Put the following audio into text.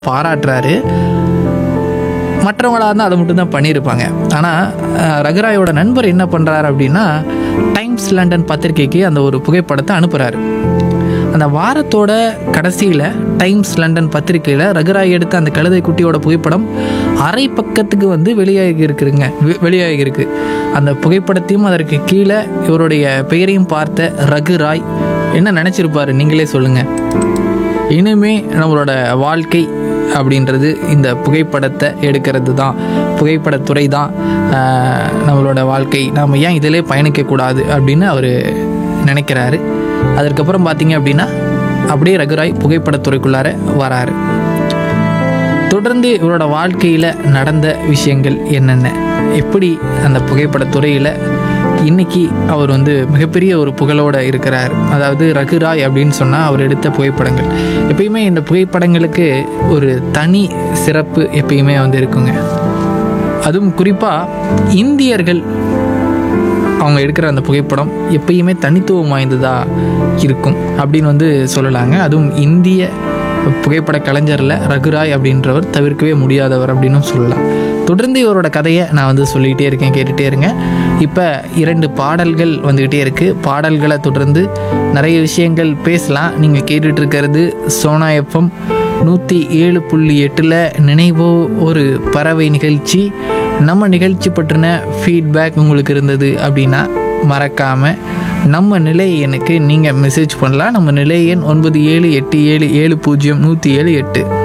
பாராட்டுறாரு மற்றவங்களாக இருந்தால் அதை மட்டும்தான் பண்ணியிருப்பாங்க ஆனால் ரகுராயோட நண்பர் என்ன பண்ணுறாரு அப்படின்னா டைம்ஸ் லண்டன் பத்திரிக்கைக்கு அந்த ஒரு புகைப்படத்தை அனுப்புகிறாரு அந்த வாரத்தோட கடைசியில் டைம்ஸ் லண்டன் பத்திரிக்கையில் ரகுராய் எடுத்த அந்த கழுதை குட்டியோட புகைப்படம் அரை பக்கத்துக்கு வந்து வெளியாகி இருக்குதுங்க வெ- வெளியாகி இருக்கு அந்த புகைப்படத்தையும் அதற்கு கீழே இவருடைய பெயரையும் பார்த்த ரகுராய் என்ன நினச்சிருப்பாரு நீங்களே சொல்லுங்கள் இனிமே நம்மளோட வாழ்க்கை அப்படின்றது இந்த புகைப்படத்தை எடுக்கிறது தான் புகைப்படத்துறை தான் ஆஹ், நம்மளோட வாழ்க்கை நாம் ஏன் இதிலே பயணிக்கக்கூடாது அப்படின்னு அவர் நினைக்கிறாரு அதற்கப்புறம் பார்த்தீங்க அப்படின்னா அப்படியே ரகுராய் புகைப்படத்துறைக்குள்ளார வராரு தொடர்ந்து இவரோட வாழ்க்கையில் நடந்த விஷயங்கள் என்னென்ன எப்படி அந்த புகைப்படத்துறையில் இன்னைக்கு அவர் வந்து மிகப்பெரிய ஒரு புகழோட இருக்கிறார் அதாவது ரகுராய் அப்படின்னு சொன்னால் அவர் எடுத்த புகைப்படங்கள் எப்பயுமே இந்த புகைப்படங்களுக்கு ஒரு தனி சிறப்பு எப்பயுமே வந்து இருக்குங்க அதுவும் குறிப்பாக இந்தியர்கள் அவங்க எடுக்கிற அந்த புகைப்படம் எப்பயுமே தனித்துவம் வாய்ந்ததாக இருக்கும் அப்படின்னு வந்து சொல்லலாங்க அதுவும் இந்திய புகைப்பட கலைஞரில் ரகுராய் அப்படின்றவர் தவிர்க்கவே முடியாதவர் அப்படின்னும் சொல்லலாம் தொடர்ந்து இவரோட கதையை நான் வந்து சொல்லிகிட்டே இருக்கேன் கேட்டுகிட்டே இருங்க இப்போ இரண்டு பாடல்கள் வந்துக்கிட்டே இருக்குது பாடல்களை தொடர்ந்து நிறைய விஷயங்கள் பேசலாம் நீங்கள் கேட்டுட்டு இருக்கிறது சோனா எஃப்எம் நூற்றி ஏழு புள்ளி எட்டில் நினைவோ ஒரு பறவை நிகழ்ச்சி நம்ம நிகழ்ச்சி பற்றின ஃபீட்பேக் உங்களுக்கு இருந்தது அப்படின்னா மறக்காமல் நம்ம நிலை எண்ணுக்கு நீங்கள் மெசேஜ் பண்ணலாம் நம்ம நிலை எண் ஒன்பது ஏழு எட்டு ஏழு ஏழு பூஜ்ஜியம் நூற்றி ஏழு எட்டு